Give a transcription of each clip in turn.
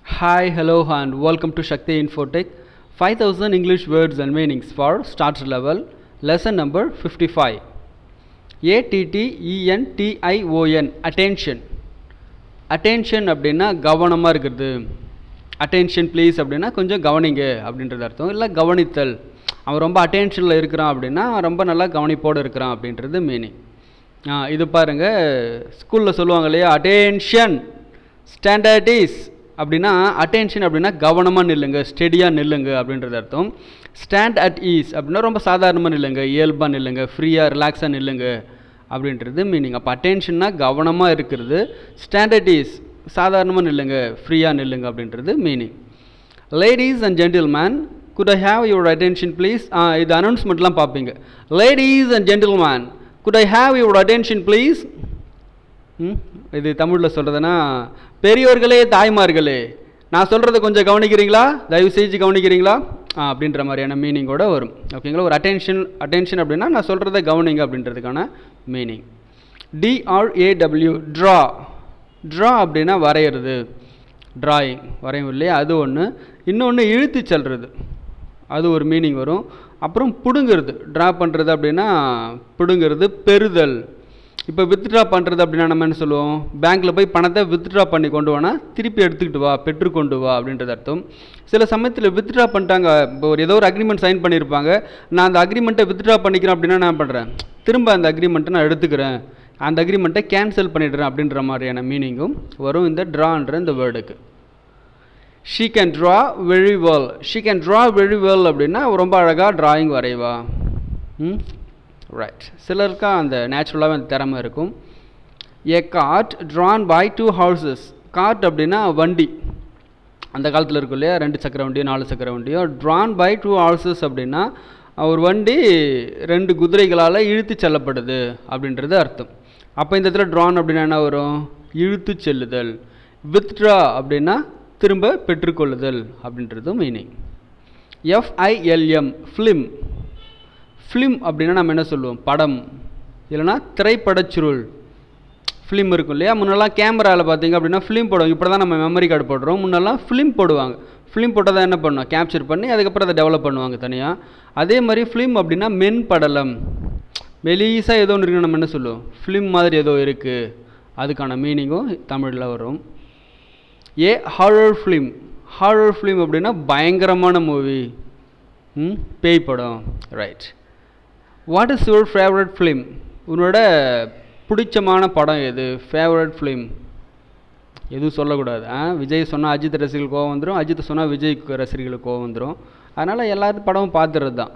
Hi, hello, and welcome to Shakti Infotech 5000 English words and meanings for starter level, lesson number 55. A T T E N T I O N attention. attention அப்படின்னா கவனமாக இருக்கிறது attention please அப்படின்னா கொஞ்சம் கவனிங்க அப்படின்றது அர்த்தம் இல்லை கவனித்தல் அவன் ரொம்ப அட்டென்ஷனில் இருக்கிறான் அப்படின்னா அவன் ரொம்ப நல்லா கவனிப்போடு இருக்கிறான் அப்படின்றது மீனிங் இது பாருங்க ஸ்கூலில் சொல்லுவாங்க இல்லையா அட்டென்ஷன் ஸ்டாண்டர்டிஸ் அப்படின்னா அட்டென்ஷன் அப்படின்னா கவனமாக நில்லுங்க ஸ்டெடியாக நில்லுங்க அப்படின்றது அர்த்தம் ஸ்டாண்ட் அட் ஈஸ் அப்படின்னா ரொம்ப சாதாரணமாக நில்லுங்க இயல்பாக நில்லுங்க ஃப்ரீயாக ரிலாக்ஸாக நில்லுங்க அப்படின்றது மீனிங் அப்போ அட்டென்ஷன்னா கவனமாக இருக்கிறது ஸ்டாண்டர்ட் ஈஸ் சாதாரணமாக நில்லுங்க ஃப்ரீயாக நில்லுங்க அப்படின்றது meaning ladies and gentlemen good I have your attention please இது அனௌன்ஸ்மெண்ட்லாம் பார்ப்பீங்க ladies and gentlemen good I have your attention please ம் இது தமிழில் சொல்கிறதுனா பெரியோர்களே தாய்மார்களே நான் சொல்கிறத கொஞ்சம் கவனிக்கிறீங்களா தயவு செஞ்சு கவனிக்கிறீங்களா ஆ அப்படின்ற மாதிரியான மீனிங்கோட வரும் ஓகேங்களா ஒரு அட்டென்ஷன் அட்டென்ஷன் அப்படின்னா நான் சொல்கிறத கவனிங்க அப்படின்றதுக்கான மீனிங் டிஆர்ஏடபிள்யூ ட்ரா ட்ரா அப்படின்னா வரைகிறது ட்ராயிங் வரையும் இல்லையா அது ஒன்று இன்னொன்று இழுத்து செல்றது அது ஒரு மீனிங் வரும் அப்புறம் பிடுங்கிறது ட்ரா பண்ணுறது அப்படின்னா பிடுங்கிறது பெறுதல் இப்போ வித்ட்ரா பண்ணுறது அப்படின்னா நம்ம என்ன சொல்லுவோம் பேங்க்கில் போய் பணத்தை வித்ட்ரா பண்ணி கொண்டு வானா திருப்பி எடுத்துக்கிட்டு வா பெற்றுக்கொண்டு வா அப்படின்றது அர்த்தம் சில சமயத்தில் வித்ட்ரா பண்ணிட்டாங்க இப்போ ஒரு ஏதோ ஒரு அக்ரிமெண்ட் சைன் பண்ணியிருப்பாங்க நான் அந்த அக்ரிமெண்ட்டை வித்ட்ரா பண்ணிக்கிறேன் அப்படின்னா நான் பண்ணுறேன் திரும்ப அந்த அக்ரிமெண்ட்டை நான் எடுத்துக்கிறேன் அந்த அக்ரிமெண்ட்டை கேன்சல் பண்ணிடுறேன் அப்படின்ற மாதிரியான மீனிங்கும் வரும் இந்த ட்ரான்ற இந்த வேர்டுக்கு she can draw very well she can draw very well அப்படின்னா ரொம்ப அழகாக ட்ராயிங் வரைவா ம் ரைட் சிலருக்கு அந்த நேச்சுரலாகவே அந்த திறமை இருக்கும் a cart drawn by two horses cart அப்படின்னா வண்டி அந்த காலத்தில் இருக்கும் இல்லையா ரெண்டு சக்கர வண்டியோ நாலு சக்கர வண்டியோ ட்ரான் பை டூ ஹவுசஸ் அப்படின்னா ஒரு வண்டி ரெண்டு குதிரைகளால் இழுத்து செல்லப்படுது அப்படின்றது அர்த்தம் அப்போ இந்த இடத்துல ட்ரான் அப்படின்னா என்ன வரும் இழுத்து செல்லுதல் வித்ட்ரா அப்படின்னா திரும்ப பெற்றுக்கொள்ளுதல் அப்படின்றதும் மீனிங் எஃப்ஐஎல்எம் ஃபிலிம் ஃபிலிம் அப்படின்னா நம்ம என்ன சொல்லுவோம் படம் இல்லைனா திரைப்படச் சுருள் ஃபிலிம் இருக்கும் இல்லையா முன்னெல்லாம் கேமராவில் பார்த்தீங்க அப்படின்னா ஃபிலிம் போடுவாங்க இப்போ தான் நம்ம மெமரி கார்டு போடுறோம் முன்னெல்லாம் ஃபிலிம் போடுவாங்க ஃபிலிம் போட்டால் தான் என்ன பண்ணுவோம் கேப்சர் பண்ணி அதுக்கப்புறம் அதை டெவலப் பண்ணுவாங்க தனியாக அதே மாதிரி ஃபிலிம் அப்படின்னா மென் படலம் மெலீஸாக ஏதோ ஒன்று இருக்குன்னு நம்ம என்ன சொல்லுவோம் ஃபிலிம் மாதிரி ஏதோ இருக்குது அதுக்கான மீனிங்கும் தமிழில் வரும் a horror film horror film அப்படின்னா பயங்கரமான மூவி ம் பேய் படம் right what is your favourite film உன்னோட பிடிச்சமான படம் எது ஃபேவரட் ஃபிலிம் எதுவும் சொல்லக்கூடாது ஆ விஜய் சொன்னால் அஜித் ரசிகர்கள் கோவம் வந்துடும் அஜித் சொன்னால் விஜய் ரசிகர்களுக்கு கோவம் வந்துடும் அதனால் எல்லாரும் படமும் பார்த்துறது தான்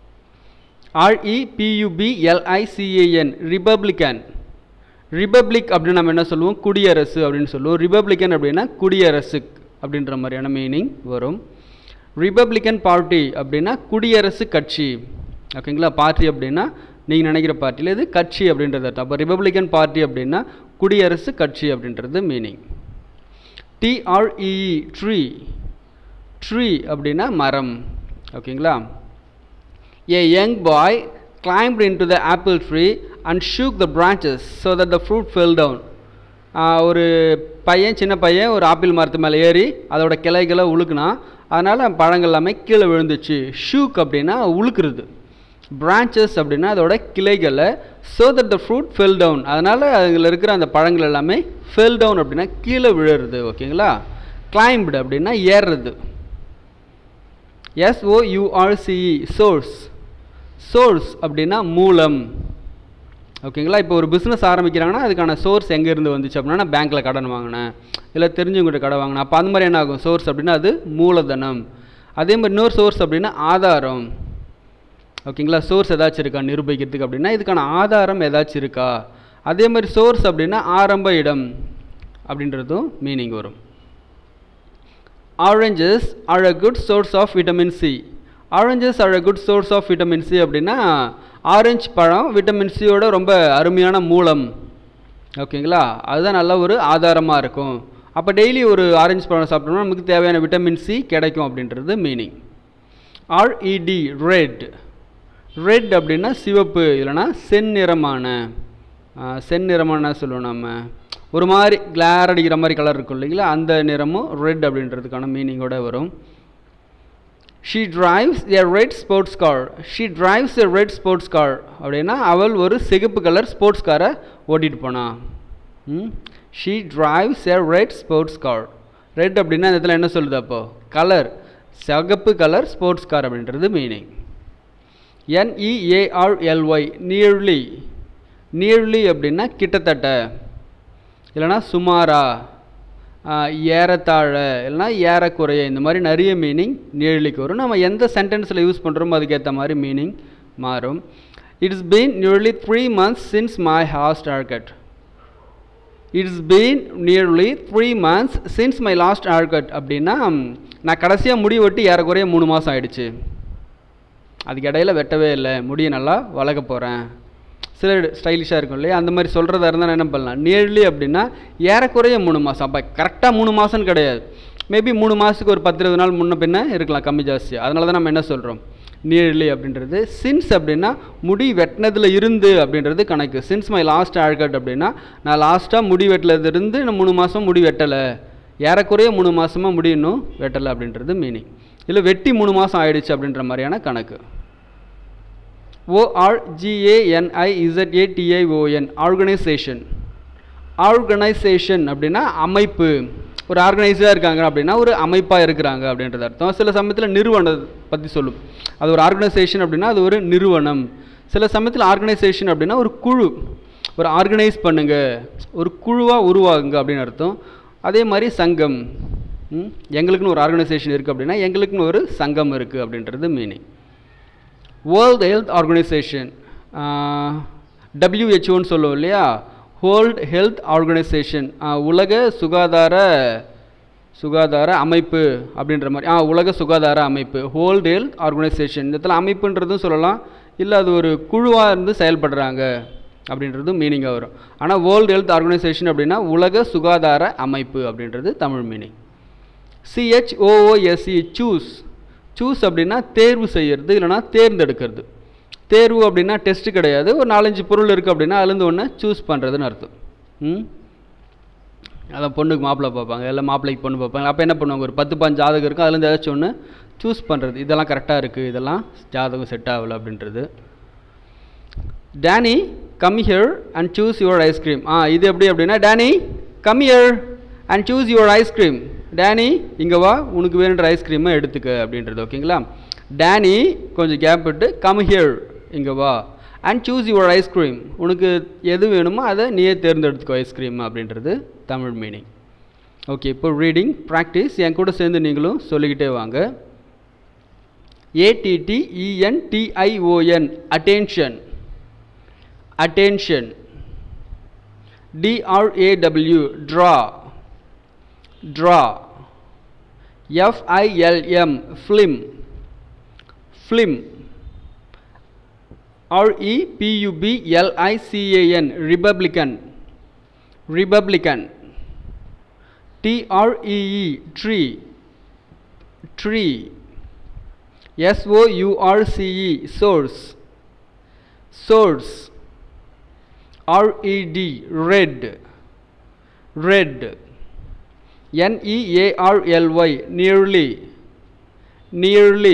ஆர்இபியூபிஎல்ஐசிஏஎன் ரிபப்ளிகன் ரிபப்ளிக் அப்படின்னு நம்ம என்ன சொல்லுவோம் குடியரசு அப்படின்னு சொல்லுவோம் ரிபப்ளிகன் அப்படின்னா குடியரசு அப்படின்ற மாதிரியான மீனிங் வரும் ரிபப்ளிகன் பார்ட்டி அப்படின்னா குடியரசு கட்சி ஓகேங்களா பார்ட்டி அப்படின்னா நீங்கள் நினைக்கிற பார்ட்டியில் இது கட்சி அப்படின்றது அர்த்தம் அப்போ ரிபப்ளிகன் பார்ட்டி அப்படின்னா குடியரசு கட்சி அப்படின்றது மீனிங் டிஆர்இஇ ட்ரீ ட்ரீ அப்படின்னா மரம் ஓகேங்களா a young boy climbed into the apple tree and shook the branches so that the fruit fell down ஒரு பையன் சின்ன பையன் ஒரு ஆப்பிள் மரத்து மேலே ஏறி அதோட கிளைகளை உழுக்குனான் அதனால் பழங்கள் எல்லாமே கீழே விழுந்துச்சு ஷூக் அப்படின்னா உழுக்குறது பிரான்ச்சஸ் அப்படின்னா அதோட கிளைகளை so that the fruit fell down அதனால் அதில் இருக்கிற அந்த பழங்கள் எல்லாமே ஃபெல் டவுன் அப்படின்னா கீழே விழுறது ஓகேங்களா கிளைம்டு அப்படின்னா ஏறுறது எஸ்ஓயூஆர்சிஇ சோர்ஸ் சோர்ஸ் அப்படின்னா மூலம் ஓகேங்களா இப்போ ஒரு பிஸ்னஸ் ஆரம்பிக்கிறாங்கன்னா அதுக்கான சோர்ஸ் எங்கேருந்து வந்துச்சு அப்படின்னா நான் பேங்க்கில் கடன் வாங்கினேன் இல்லை தெரிஞ்சவங்ககிட்ட கடன் வாங்கினேன் அப்போ அந்த மாதிரி என்ன ஆகும் சோர்ஸ் அப்படின்னா அது மூலதனம் அதே மாதிரி இன்னொரு சோர்ஸ் அப்படின்னா ஆதாரம் ஓகேங்களா சோர்ஸ் ஏதாச்சும் இருக்கா நிரூபிக்கிறதுக்கு அப்படின்னா இதுக்கான ஆதாரம் ஏதாச்சும் இருக்கா அதே மாதிரி சோர்ஸ் அப்படின்னா ஆரம்ப இடம் அப்படின்றதும் மீனிங் வரும் oranges are a good source of vitamin C oranges are a good source of vitamin C அப்படின்னா ஆரஞ்சு பழம் விட்டமின் சியோட ரொம்ப அருமையான மூலம் ஓகேங்களா அதுதான் நல்ல ஒரு ஆதாரமாக இருக்கும் அப்போ டெய்லி ஒரு ஆரஞ்சு பழம் சாப்பிட்டோம்னா நமக்கு தேவையான விட்டமின் சி கிடைக்கும் அப்படின்றது மீனிங் ஆர்இடி ரெட் ரெட் அப்படின்னா சிவப்பு இல்லைனா செந்நிறமான செந்நிறமாக என்ன சொல்லுவோம் நம்ம ஒரு மாதிரி கிளார் அடிக்கிற மாதிரி கலர் இருக்கும் இல்லைங்களா அந்த நிறமும் ரெட் அப்படின்றதுக்கான மீனிங்கோட வரும் she drives a red sports car she drives a red sports car அப்படின்னா அவள் ஒரு சிகப்பு கலர் ஸ்போர்ட்ஸ் காரை ஓட்டிகிட்டு போனா she drives a red sports car red அப்படின்னா இந்த இடத்துல என்ன சொல்லுது அப்போ கலர் சிகப்பு கலர் ஸ்போர்ட்ஸ் கார் அப்படின்றது மீனிங் என்இஏஆர்எல்ஒய் நியர்லி நியர்லி அப்படின்னா கிட்டத்தட்ட இல்லைனா சுமாரா ஏறத்தாழ இல்லைனா ஏறக்குறைய இந்த மாதிரி நிறைய மீனிங் நியர்லிக்கு வரும் நம்ம எந்த சென்டென்ஸில் யூஸ் பண்ணுறோமோ அதுக்கேற்ற மாதிரி மீனிங் மாறும் it's been nearly three months since my last haircut it's been nearly three months since my last haircut அப்படின்னா நான் கடைசியாக முடி வெட்டி ஏறக்குறைய மூணு மாதம் ஆயிடுச்சு அதுக்கு இடையில வெட்டவே இல்லை முடியை நல்லா வளர்க்க போகிறேன் சில ஸ்டைலிஷாக இருக்கும் இல்லையா அந்த மாதிரி சொல்கிறதா இருந்தால் என்ன பண்ணலாம் நியர்லி அப்படின்னா ஏறக்குறைய மூணு மாதம் அப்போ கரெக்டாக மூணு மாதம்னு கிடையாது மேபி மூணு மாதத்துக்கு ஒரு பத்து இருபது நாள் முன்ன பின்ன இருக்கலாம் கம்மி ஜாஸ்தி அதனால தான் நம்ம என்ன சொல்கிறோம் நியர்லி அப்படின்றது சின்ஸ் அப்படின்னா முடி வெட்டினதில் இருந்து அப்படின்றது கணக்கு சின்ஸ் மை லாஸ்ட் ஆழ்கட் அப்படின்னா நான் லாஸ்ட்டாக முடி வெட்டினதுலேருந்து நான் மூணு மாதம் முடி வெட்டலை ஏறக்குறைய மூணு மாதமாக முடி இன்னும் வெட்டலை அப்படின்றது மீனிங் இல்லை வெட்டி மூணு மாதம் ஆயிடுச்சு அப்படின்ற மாதிரியான கணக்கு ஓஆர்ஜிஏஎன்ஐஇசட்ஏடிஐஓஎன் ஆர்கனைசேஷன் ஆர்கனைசேஷன் அப்படின்னா அமைப்பு ஒரு ஆர்கனைஸாக இருக்காங்க அப்படின்னா ஒரு அமைப்பாக இருக்கிறாங்க அப்படின்றது அர்த்தம் சில சமயத்தில் நிறுவனம் பற்றி சொல்லும் அது ஒரு ஆர்கனைசேஷன் அப்படின்னா அது ஒரு நிறுவனம் சில சமயத்தில் ஆர்கனைசேஷன் அப்படின்னா ஒரு குழு ஒரு ஆர்கனைஸ் பண்ணுங்க ஒரு குழுவாக உருவாகுங்க அப்படின்னு அர்த்தம் அதே மாதிரி சங்கம் எங்களுக்குன்னு ஒரு ஆர்கனைசேஷன் இருக்குது அப்படின்னா எங்களுக்குன்னு ஒரு சங்கம் இருக்குது அப்படின்றது மீனிங் வேர்ல்டு ஹெல்த் ஆர்கனைசேஷன் டபிள்யூஹெச்ஓன்னு சொல்லுவோம் இல்லையா வேர்ல்ட் ஹெல்த் ஆர்கனைசேஷன் உலக சுகாதார சுகாதார அமைப்பு அப்படின்ற மாதிரி ஆ உலக சுகாதார அமைப்பு வேர்ல்டு ஹெல்த் ஆர்கனைசேஷன் இந்த இடத்துல அமைப்புன்றதும் சொல்லலாம் இல்லை அது ஒரு குழுவாக இருந்து செயல்படுறாங்க அப்படின்றதும் மீனிங்காக வரும் ஆனால் வேர்ல்டு ஹெல்த் ஆர்கனைசேஷன் அப்படின்னா உலக சுகாதார அமைப்பு அப்படின்றது Tamil meaning C H O O S E choose choose அப்படின்னா தேர்வு செய்கிறது இல்லைனா தேர்ந்தெடுக்கிறது தேர்வு அப்படின்னா டெஸ்ட்டு கிடையாது ஒரு நாலஞ்சு பொருள் இருக்குது அப்படின்னா அதுலேருந்து ஒன்று சூஸ் பண்ணுறதுன்னு அர்த்தம் ம் அதான் பொண்ணுக்கு மாப்பிள்ளை பார்ப்பாங்க இல்லை மாப்பிள்ளைக்கு பொண்ணு பார்ப்பாங்க அப்போ என்ன பண்ணுவாங்க ஒரு பத்து பாஞ்சு ஜாதகம் இருக்கும் அதுலேருந்து ஏதாச்சும் ஒன்று சூஸ் பண்ணுறது இதெல்லாம் கரெக்டாக இருக்குது இதெல்லாம் ஜாதகம் செட் ஆகலை அப்படின்றது Danny come here and choose your ice cream ஆ இது எப்படி அப்படின்னா Danny come here and choose your ice cream Danny இங்கே வா உனக்கு வேணுன்ற ஐஸ்கிரீமை எடுத்துக்க அப்படின்றது ஓகேங்களா டேனி கொஞ்சம் கேப் விட்டு கம் ஹியர் இங்கே வா அண்ட் சூஸ் யுவர் ஐஸ்கிரீம் உனக்கு எது வேணுமோ அதை நீயே தேர்ந்தெடுத்துக்கோ ஐஸ்கிரீம் அப்படின்றது தமிழ் மீனிங் ஓகே இப்போ ரீடிங் ப்ராக்டிஸ் என் கூட சேர்ந்து நீங்களும் சொல்லிக்கிட்டே வாங்க ஏடிடிஇஎன்டிஐஓஎன் attention attention draw draw draw film film film republican republican republican tree tree tree source source source R-E-D, red, red. N-E-A-R-L-Y, nearly, nearly.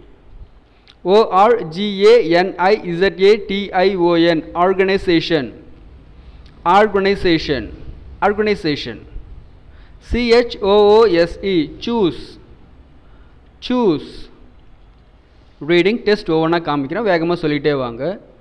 O-R-G-A-N-I-Z-A-T-I-O-N, organization, organization, organization. C-H-O-O-S-E, choose, choose. Reading test ஒவ்வொன்றா காமிக்கிறேன் வேகமாக சொல்லிகிட்டே வாங்க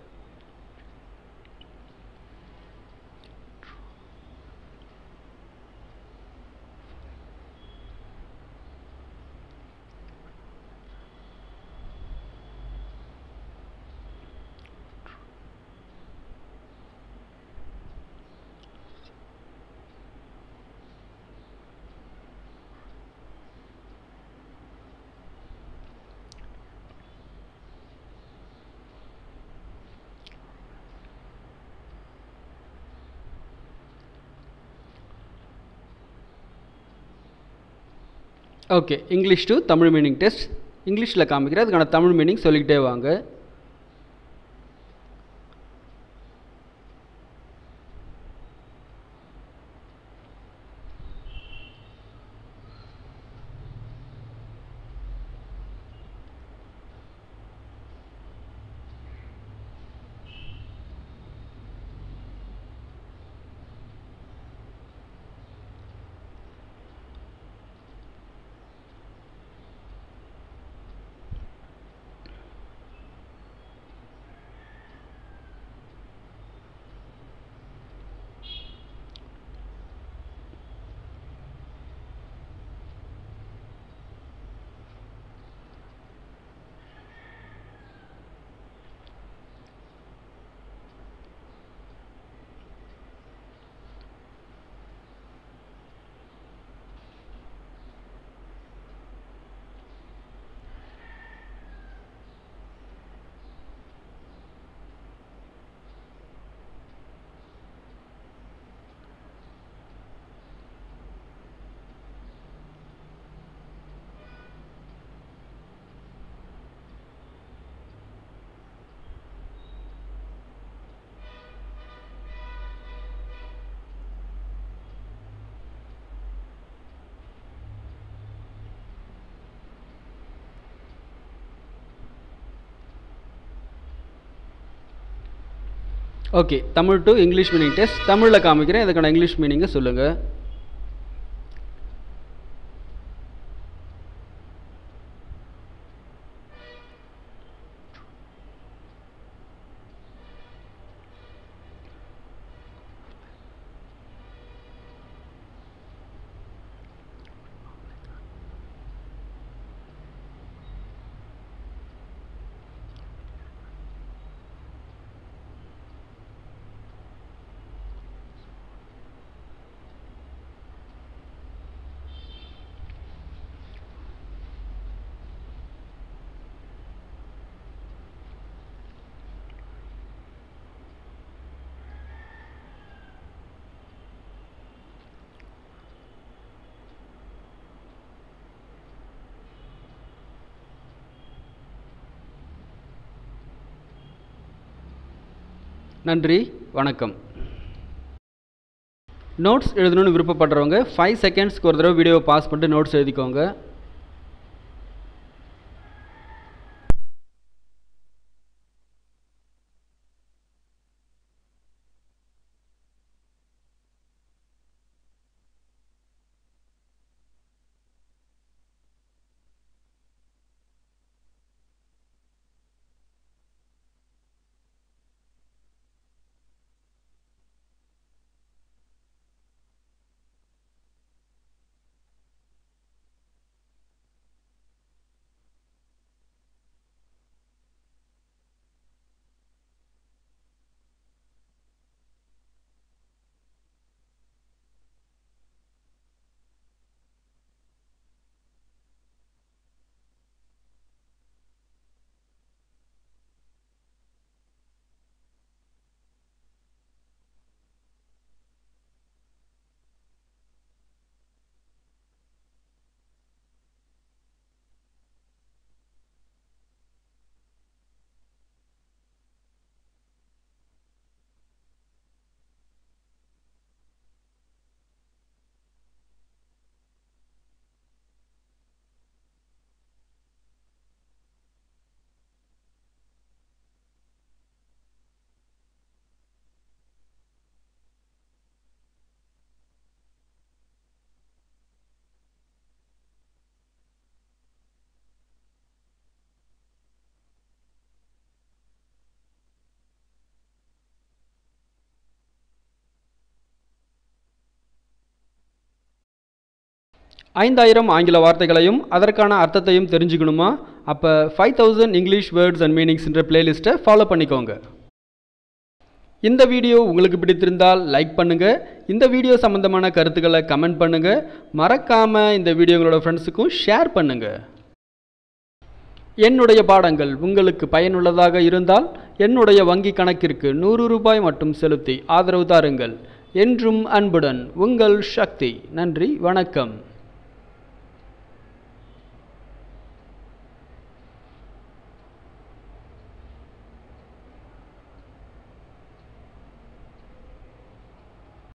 okay English to Tamil meaning test இங்கிலீஷில் காமிக்கிறேன் அதுக்கான Tamil meaning சொல்லிக்கிட்டே வாங்க okay Tamil to English meaning test தமிழில் காமிக்கிறேன் இதுக்கான இங்கிலீஷ் மீனிங்கை சொல்லுங்கள் நன்றி வணக்கம் நோட்ஸ் எழுதணும்னு விருப்பப்படுறவங்க ஃபைவ் செகண்ட்ஸ்க்கு ஒரு தடவை வீடியோவை பாஸ் பண்ணிட்டு நோட்ஸ் எழுதிக்கோங்க ஐந்தாயிரம் ஆங்கில வார்த்தைகளையும் அதற்கான அர்த்தத்தையும் தெரிஞ்சுக்கணுமா அப்போ five thousand English words and மீனிங்ஸ்ன்ற பிளேலிஸ்ட்டை ஃபாலோ பண்ணிக்கோங்க இந்த வீடியோ உங்களுக்கு பிடித்திருந்தால் லைக் பண்ணுங்கள் இந்த வீடியோ சம்மந்தமான கருத்துக்களை கமெண்ட் பண்ணுங்கள் மறக்காமல் இந்த வீடியோ உங்களோட ஃப்ரெண்ட்ஸுக்கும் ஷேர் பண்ணுங்கள் என்னுடைய பாடங்கள் உங்களுக்கு பயனுள்ளதாக இருந்தால் என்னுடைய வங்கி கணக்கிற்கு நூறு ரூபாய் மட்டும் செலுத்தி ஆதரவு தாருங்கள் என்றும் அன்புடன் உங்கள் சக்தி நன்றி வணக்கம்